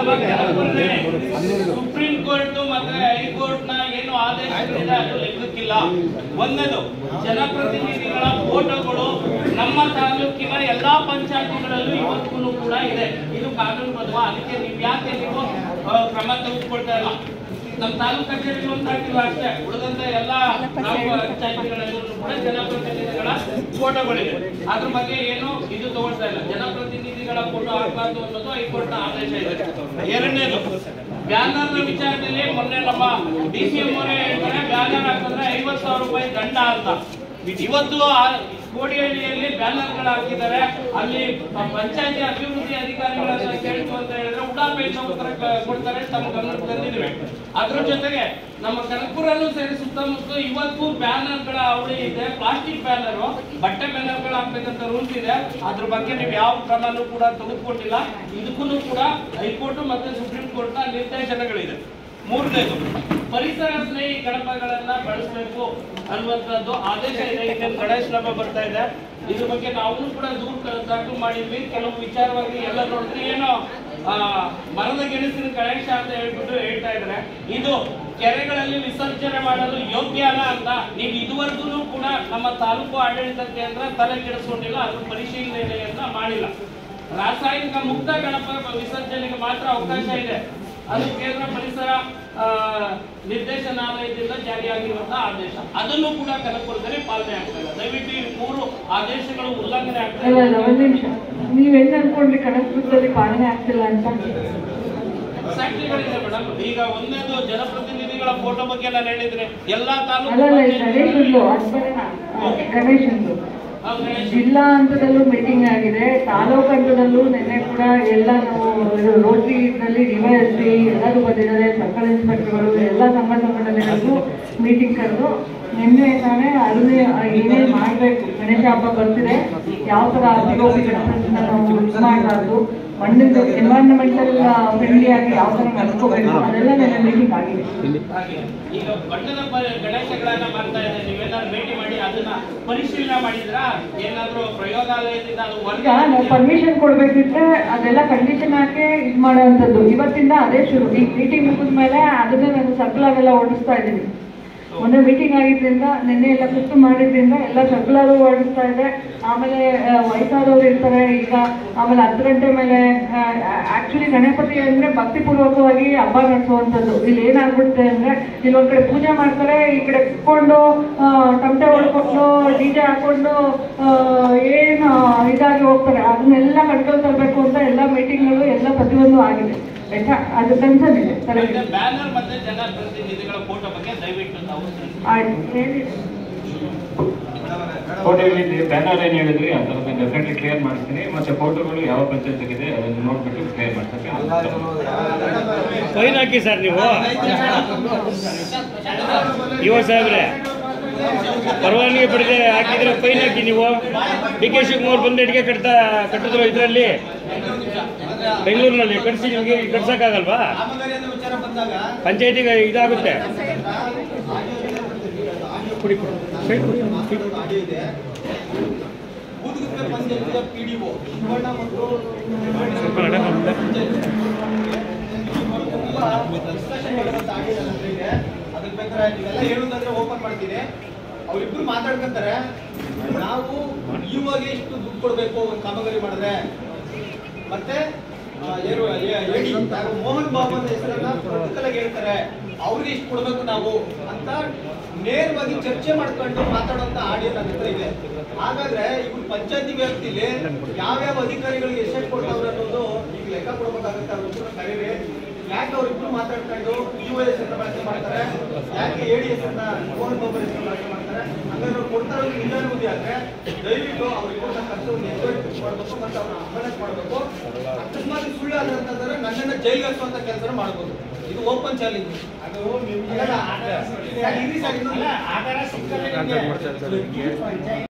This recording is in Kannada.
ನಮ್ಮ ಕೆಲವೊಂದೇ ಸುಪ್ರೀಂ ಕೋರ್ಟ್ ಮತ್ತೆ ಹೈಕೋರ್ಟ್ ನ ಏನು ಆದೇಶಗಳಿದೆ ಅದು ಲೆಕ್ಕಕ್ಕಿಲ್ಲ ಒಂದನೇದು ಜನಪ್ರತಿನಿಧಿಗಳ ಫೋಟೋಗಳು ನಮ್ಮ ತಾಲೂಕಿನ ಎಲ್ಲಾ ಪಂಚಾಯತಿಗಳಲ್ಲೂ ಇವತ್ತಿಗೂ ಕೂಡ ಇದೆ ಇದು ಕಾನೂನುಬದ್ಧ ಅದಕ್ಕೆ ನೀವು ಯಾಕೆ ನೀವು ಆ, ಕ್ರಮ ತೆಗೆದುಕೊಳ್ತಾ ಇಲ್ಲ ನಮ್ಮ ತಾಲೂಕು ಕಚೇರಿ ಒಂದು ಹಾಕಿಲ್ಲ ಅಷ್ಟೇ ಉಳಿದಂತ ಎಲ್ಲ ನಾವು ಪಂಚಾಯತಿಗಳಲ್ಲೂ ಕೂಡ ಜನಪ್ರತಿನಿಧಿಗಳ ಫೋಟೋಗಳಿದೆ ಅದ್ರ ಬಗ್ಗೆ ಏನು ಇದು ತಗೊಳ್ತಾ ಇಲ್ಲ ಜನಪ್ರತಿನಿಧಿಗಳ ಫೋಟೋ ಹಾಕಬಾರ್ದು ಅನ್ನೋದು ಹೈಕೋರ್ಟ್ ನ ಆದೇಶ ಇದೆ ಎರಡನೇದು ಬ್ಯಾನರ್ ವಿಚಾರದಲ್ಲಿ ಮೊನ್ನೆ ನಮ್ಮ ಡಿ ಸಿ ಎಂ ಅವರೇ ಹೇಳ್ತಾರೆ ಬ್ಯಾನರ್ ಹಾಕಿದ್ರೆ ಐವತ್ತು ಸಾವಿರ ರೂಪಾಯಿ ದಂಡ ಅಂತ ಇವತ್ತು ಆ ಕೋಡಿಹಳ್ಳಿಯಲ್ಲಿ ಬ್ಯಾನರ್ಗಳು ಹಾಕಿದ್ದಾರೆ ಅಲ್ಲಿ ಪಂಚಾಯತಿ ಅಭಿವೃದ್ಧಿ ಅಧಿಕಾರಿಗಳನ್ನ ಕೇಳ್ತು ಅಂತ ಹೇಳಿದ್ರೆ ಉಡಾಪೇಟೆ ಉತ್ತರ ಕ- ಕೊಡ್ತಾರೆ ತಮ್ಮ ಗಮನಕ್ಕೆ ತಂದಿದ್ವಿ ಅದ್ರ ಜೊತೆಗೆ ನಮ್ಮ ಕನಕಪುರಲ್ಲೂ ಸೇರಿ ಸುತ್ತಮುತ್ತ ಇವತ್ತು ಬ್ಯಾನರ್ಗಳ ಅವಳಿ ಇದೆ ಪ್ಲಾಸ್ಟಿಕ್ ಬ್ಯಾನರ್ ಬಟ್ಟೆ ಬ್ಯಾನರ್ಗಳು ಹಾಕ್ಬೇಕಂತ ರೂಲ್ಸ್ ಇದೆ ಅದ್ರ ಬಗ್ಗೆ ನೀವು ಯಾವ ಕ್ರಮನೂ ಕೂಡ ತೆಗೆದುಕೊಂಡಿಲ್ಲ ಇದಕ್ಕೂ ಕೂಡ ಹೈಕೋರ್ಟ್ ಮತ್ತೆ ಸುಪ್ರೀಂ ಕೋರ್ಟ್ ನ ನಿರ್ದೇಶನಗಳಿದೆ ಮೂರನೇದು ಪರಿಸರ ಸ್ನೇಹಿ ಗಣಪಗಳನ್ನ ಬಳಸಬೇಕು ಅನ್ನುವಂಥದ್ದು ಆದೇಶ ಇದೆ ಈಗ ಗಣೇಶ ಹಬ್ಬ ಬರ್ತಾ ಇದೆ ಇದ್ರ ಬಗ್ಗೆ ನಾವು ಕೂಡ ದೂರು ಕ- ದಾಖಲು ಮಾಡಿದ್ವಿ ಕೆಲವು ವಿಚಾರವಾಗಿ ಎಲ್ಲ ನೋಡಿದ್ರೆ ಏನೋ ಆ, ಮರದ ಗೆಣಸಿನ ಗಣೇಶ ಅಂತ ಹೇಳ್ಬಿಟ್ಟು ಹೇಳ್ತಾ ಇದ್ದಾರೆ ಇದು ಕೆರೆಗಳಲ್ಲಿ ವಿಸರ್ಜನೆ ಮಾಡಲು ಯೋಗ್ಯನ ಅಂತ ನೀವು ಇದುವರೆಗೂ ಕೂಡ ನಮ್ಮ ತಾಲೂಕು ಆಡಳಿತ ಕೇಂದ್ರ ತಲೆ ಕೆಡಿಸ್ಕೊಂಡಿಲ್ಲ ಅದ್ರ ಪರಿಶೀಲನೆಯನ್ನ ಮಾಡಿಲ್ಲ ರಾಸಾಯನಿಕ ಮುಕ್ತ ಗಣಪ ವಿಸರ್ಜನೆಗೆ ಮಾತ್ರ ಅವಕಾಶ ಇದೆ ಅದು ಕೇಂದ್ರ ಪರಿಸರ ಆ, ನಿರ್ದೇಶನಾಲಯದಿಂದ ಜಾರಿಯಾಗಿರುವಂತಹ ಆದೇಶ ಅದನ್ನು ಕೂಡ ಕನಕಪುರದಲ್ಲಿ ಪಾಲನೆ ಆಗ್ತಾ ಇಲ್ಲ ದಯವಿಟ್ಟು ಈ ಮೂರು ಆದೇಶಗಳು ಉಲ್ಲಂಘನೆ ಆಗ್ತಾ ಅಲ್ಲ ಅಲ್ಲ ಒಂದ್ ಇದೆ ನಿಮಿಷ ನೀವ್ ಹೆಂಗ್ ಅನ್ಕೊಂಡ್ರಿ ಕನಕಪುರದಲ್ಲಿ ಪಾಲನೆ ಆಗ್ತಿಲ್ಲ ಅಂತ ಫ್ಯಾಕ್ಟ್ರಿಗಳಿದೆ ಮೇಡಮ್ ಈಗ ಒಂದೇದು ಜನಪ್ರತಿನಿಧಿಗಳ ಫೋಟೋ ಬಗ್ಗೆ ನಾನು ಹೇಳಿದ್ರೆ ಎಲ್ಲಾ ತಾಲೂಕು ಅಲ್ಲಲ್ಲ ಈ ಗಣೇಶಂದು ಅದ್ಭುತ ಗಣೇಶಂದು ಹೌದು, ಗಣೇಶ್. ಜಿಲ್ಲಾ ಹಂತದಲ್ಲೂ ಮೀಟಿಂಗ್ ಆಗಿದೆ ತಾಲೂಕು ಹಂತದಲ್ಲೂ ನಿನ್ನೆ ಕೂಡ ಎಲ್ಲ ನಾವು ಇದು ರೋಟರಿ ಇದರಲ್ಲಿ ಡಿವೈಎಸ್ಪಿ ಎಲ್ಲರೂ ಬಂದಿದ್ದಾರೆ ಸರ್ಕಲ್ ಇನ್ಸ್ಪೆಕ್ಟರ್ಗಳು ಎಲ್ಲ ಸಂಘ ಸಂಘಟನೆಗಳಿಗೂ ಮೀಟಿಂಗ್ ಕರೆದು ನಿನ್ನೆ ತಾನೇ ಅದನ್ನೇ ಏನೇನು ಮಾಡಬೇಕು ಗಣೇಶ ಹಬ್ಬ ಬರ್ತಿದೆ ಯಾವ ಥರ ಅಭಿಗೋಪಿ ಗಣಪತಿನ ನಾವು ಇದು ಮಾಡಬಾರ್ದು ಮಣ್ಣಿಂದು ಎನ್ವೈರನ್ಮೆಂಟಲ್ ಫ್ರೆಂಡ್ಲಿ ಆಗಿ ಯಾವ ಥರ ನಡ್ಕೋಬೇಕು ಅದೆಲ್ಲ ನಿನ್ನೆ ಮೀಟಿಂಗ್ ಆಗಿದೆ ಹಾಗೆ. ಈಗ ಬಣ್ಣದ ಪ- ಗಣೇಶಗಳನ್ನ ಮಾಡ್ತಾ ಇದೆ ನೀವೇನಾದ್ರು ಭೇಟಿ ಮಾಡಿ ಅದನ್ನ ಪರಿಶೀಲನೆ ಮಾಡಿದ್ರಾ ಏನಾದ್ರು ಪ್ರಯೋಗಾಲಯದಿಂದ ಅದು ಈಗ ವರ್ಗ ನಾವು ಪರ್ಮಿಷನ್ ಕೊಡ್ಬೇಕಿದ್ರೆ ಅದೆಲ್ಲ ಕಂಡೀಷನ್ ಹಾಕಿ ಇದು ಮಾಡೋವಂಥದ್ದು ಇವತ್ತಿಂದ ಅದೇ ಶುರು ಈಗ ಮೀಟಿಂಗ್ ಮುಗಿದ ಮೇಲೆ ಅದನ್ನೇ ನಾನು ಸರ್ಕಲಾಗೆಲ್ಲ ಓಡಿಸ್ತಾ ಇದ್ದೀನಿ ಮೊನ್ನೆ ಮೀಟಿಂಗ್ ಆಗಿದ್ರಿಂದ ನಿನ್ನೆ ಎಲ್ಲ ಕುತ್ತು ಮಾಡಿದ್ರಿಂದ ಎಲ್ಲ ಸರ್ಕಲಾರು ಓಡಿಸ್ತಾ ಇದೆ ಆಮೇಲೆ ಆ, ವಯಸ್ಸಾದವ್ರು ಇರ್ತಾರೆ ಈಗ ಆಮೇಲೆ ಹತ್ತು ಗಂಟೆ ಮೇಲೆ ಆಕ್ಚುಲಿ ಗಣಪತಿ ಅಂದ್ರೆ ಭಕ್ತಿಪೂರ್ವಕವಾಗಿ ಹಬ್ಬ ನಡೆಸುವಂಥದ್ದು ಇಲ್ಲಿ ಏನಾಗ್ಬಿಡುತ್ತೆ ಅಂದ್ರೆ ಇಲ್ಲಿ ಒಂದ್ ಕಡೆ ಪೂಜೆ ಮಾಡ್ತಾರೆ ಈ ಕಡೆ ಕುತ್ಕೊಂಡು ಆ, ತಮಟೆ ಹೊಡ್ಕೊಂಡು ಡಿ ಜೆ ಹಾಕೊಂಡು ಆ, ಏನು ಇದಾಗಿ ಹೋಗ್ತಾರೆ ಅದನ್ನೆಲ್ಲ ಕಂಟ್ರೋಲ್ ತರಬೇಕು ಅಂತ ಎಲ್ಲ ಮೀಟಿಂಗ್ಗಳು ಎಲ್ಲ ಪ್ರತಿಯೊಂದು ಆಗಿದೆ ಆಯ್ತಾ ಅದು ಕನ್ಸರ್ನ್ ಇದೆ ತಲೆಗೆ ಬ್ಯಾನರ್ ಮತ್ತೆ ಜನಪ್ರತಿನಿಧಿಗಳ ಫೋಟೋ ಬಗ್ಗೆ ದಯವಿಟ್ಟು ತಾವು ತಿಳಿಸಿ. ಆಯ್ತು ಹೇಳಿ ಫೋಟೋಗಳಲ್ಲಿ ಬ್ಯಾನರ್ ಏನು ಹೇಳಿದ್ರಿ ಅದನ್ನ ಡೆಫಿನೆಟ್ಲಿ ಕ್ಲಿಯರ್ ಮಾಡ್ತೀನಿ ಮತ್ತೆ ಫೋಟೋಗಳು ಯಾವ ಪಂಚಾಯತ್ಗಿದೆ ಅದನ್ನು ನೋಡ್ಬಿಟ್ಟು ಕ್ಲಿಯರ್ ಮಾಡ್ತೀನಿ ಫೈನ್ ಹಾಕಿ ಸರ್ ನೀವು ಯುವ ಸಾಹೇಬ್ರೆ ಪರವಾನಗಿ ಪಡೆದೆ ಹಾಕಿದ್ರೆ ಫೈನ್ ಹಾಕಿ ನೀವು ಡಿ ಕೆ ಶಿವಕುಮಾರ್ ಬಂದು ಅಡಿಗೆ ಕಟ್ತಾ ಕಟ್ಟಿದ್ರು ಇದರಲ್ಲಿ ಬೆಂಗಳೂರಿನಲ್ಲಿ ಕಟ್ಸಿ ನಿಮಗೆ ಕಟ್ಸಕ್ಕಾಗಲ್ವಾ ಪಂಚಾಯತಿಗೆ ಇದಾಗುತ್ತೆ ಕುಡಿ ಕುಡಿ ಸೈಡ್ ಕುಡಿ. ಬೂದುಗುಪ್ಪೆ ಪಂಚಾಯತಿಯ ಪಿಡಿಒ ಶಿವಣ್ಣ ಮತ್ತು ಸ್ವಲ್ಪ ನಡೆ ನಮ್ದು. ತುಂಬಾ discussion ನಡೆದಂತ ಆಗಿದೆ ನನ್ನ ಹತ್ರ ಇದೆ. ಅದಕ್ಕೆ ಬೇಕಾದ್ರೆ ನೀವೆಲ್ಲ ಹೇಳುದಂದ್ರೆ ಓಪನ್ ಮಾಡ್ತೀನಿ ಅವರಿಬ್ರು ಮಾತಾಡ್ಕೊಂತಾರೆ ನಾವು ಇವಾಗ ಎಷ್ಟು ದುಡ್ಡು ಕೊಡಬೇಕು ಒಂದು ಕಾಮಗಾರಿ ಮಾಡಿದ್ರೆ ಮತ್ತೆ ಆ, ಏನು ಎ- ಎಡಿ ಯಾರು ಮೋಹನ್ ಬಾಬು ಅಂತ ಹೆಸರನ್ನ ಪೊಲಿಟಿಕಲ್ ಆಗಿ ಹೇಳ್ತಾರೆ ಅವ್ರಿಗೆ ಎಷ್ಟು ಕೊಡಬೇಕು ನಾವು ಅಂತ ನೇರವಾಗಿ ಚರ್ಚೆ ಮಾಡ್ಕೊಂಡು ಮಾತಾಡುವಂತ ಆಡಿಯೋ ನನ್ನ ಹತ್ರ ಇದೆ ಹಾಗಾದ್ರೆ ಇವ್ರು ಪಂಚಾಯತಿ ವ್ಯಾಪ್ತಿಲಿ ಯಾವ್ಯಾವ ಅಧಿಕಾರಿಗಳಿಗೆ ಎಷ್ಟೆಷ್ಟು ಕೊಡ್ತಾವ್ರೆ ಅನ್ನೋದು ಈಗ ಲೆಕ್ಕ ಕೊಡ್ಬೇಕಾಗುತ್ತೆ ಅವ್ರಿಬ್ರು ಕರೀರಿ ಯಾಕೆ ಅವ್ರಿಬ್ರು ಮಾತಾಡ್ಕೊಂಡು ಯು ಎಸ್ ಅಂತ ಬಳಕೆ ಮಾಡ್ತಾರೆ ಯಾಕೆ ಎ ಡಿ ಎಸ್ ಅಂತ ಮೋಹನ್ ಬಾಬು ಹೆಸರು ಬಳಕೆ ಮಾಡ್ತಾರೆ ಹಂಗಾದ್ರೆ ಅವ್ರು ಕೊಡ್ತಾರೋ ನಿಜಾನ ಬುದ್ಧಿ ಆದ್ರೆ ದಯವಿಟ್ಟು ಅವ್ರಿಗೆ ಕೊಡ್ತಕ್ಕ ಖರ್ಚವನ್ನು ಎನ್ಕ್ವೈರಿ ಮಾಡಬೇಕು ಮತ್ತೆ ಅವ್ರನ್ನ ಅಮಾನತ್ ಮಾಡಬೇಕು ಅಕಸ್ಮಾತ್ ಸುಳ್ಳು ಆದಂತಂದ್ರೆ ನನ್ನನ್ನ ಜೈಲಿಗೆ ಹಾಕುವಂತ ಕೆಲಸ ಮಾಡಬಹುದು ಇದು ಓಪನ್ ಚಾಲೆಂಜ್ ಅದು ಇರಿ ಸರ್ ಇನ್ನೊಂದು